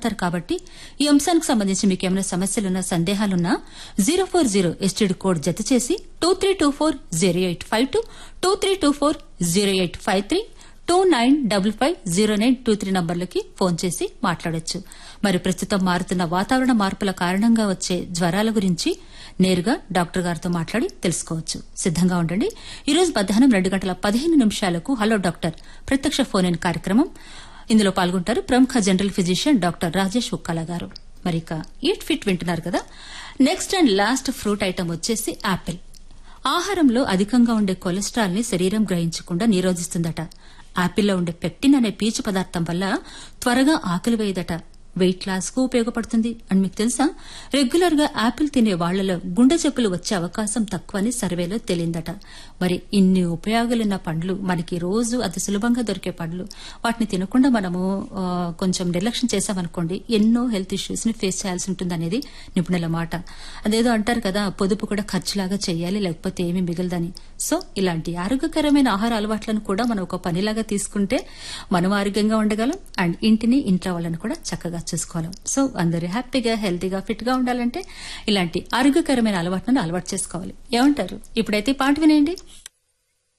మాట్లాడతారు కాబట్టి ఈ అంశానికి సంబంధించి మీకు ఏమైనా సమస్యలున్నా సందేహాలున్నా zero four zero STD code జత చేసి two three two four zero eight five two two three two four zero eight five three two nine double five zero nine two three నంబర్లకి ఫోన్ చేసి మాట్లాడొచ్చు మరి ప్రస్తుతం మారుతున్న వాతావరణ మార్పుల కారణంగా వచ్చే జ్వరాల గురించి నేరుగా డాక్టర్ గారితో మాట్లాడి తెలుసుకోవచ్చు సిద్దంగా ఉండండి ఈ రోజు మధ్యాహ్నం రెండు గంటల పదిహేను నిమిషాలకు హలో డాక్టర్ ప్రత్యక్ష ఫోన్ ఇన్ కార్యక్రమం ఇందులో పాల్గొంటారు ప్రముఖ general physician doctor Rajesh Ukkala garu మరి ఇక ఈట్ ఫిట్ వింటున్నారు కదా next and last fruit item వచ్చేసి యాపిల్ ఆహారంలో అధికంగా ఉండే కొలెస్ట్రాల్ ని శరీరం గ్రహించకుండా నిరోధిస్తుందట యాపిల్లో ఉండే పెక్టిన్ అనే పీచు పదార్థం వల్ల త్వరగా ఆకలి వేయదట వెయిట్ లాస్ కు ఉపయోగపడుతుంది అని మీకు తెలుసా రెగ్యులర్ గా యాపిల్ తినే వాళ్లలో గుండె జబ్బులు వచ్చే అవకాశం తక్కువని సర్వేలో తేలిందట మరి ఇన్ని ఉపయోగాలున్న పండ్లు మనకి రోజు అతి సులభంగా దొరికే పండ్లు వాటిని తినకుండా మనము ఆ, కొంచెం నిర్లక్ష్యం చేశామనుకోండి ఎన్నో హెల్త్ ఇష్యూస్ ని ఫేస్ చేయాల్సి ఉంటుంది అనేది నిపుణుల మాట అదేదో అంటారు కదా పొదుపు కూడా ఖర్చులాగా చేయాలి లేకపోతే ఏమీ మిగలదని సో ఇలాంటి ఆరోగ్యకరమైన ఆహార అలవాట్లను కూడా మనం ఒక పనిలాగా తీసుకుంటే మనం ఆరోగ్యంగా ఉండగలం అండ్ ఇంటిని ఇంట్లో వాళ్ళని కూడా చక్కగా చూసుకోగలం సో అందరూ హ్యాపీగా హెల్తీగా ఫిట్ గా ఉండాలంటే ఇలాంటి ఆరోగ్యకరమైన అలవాట్లను అలవాటు చేసుకోవాలి ఏమంటారు ఇప్పుడైతే ఈ పాట వినేయండి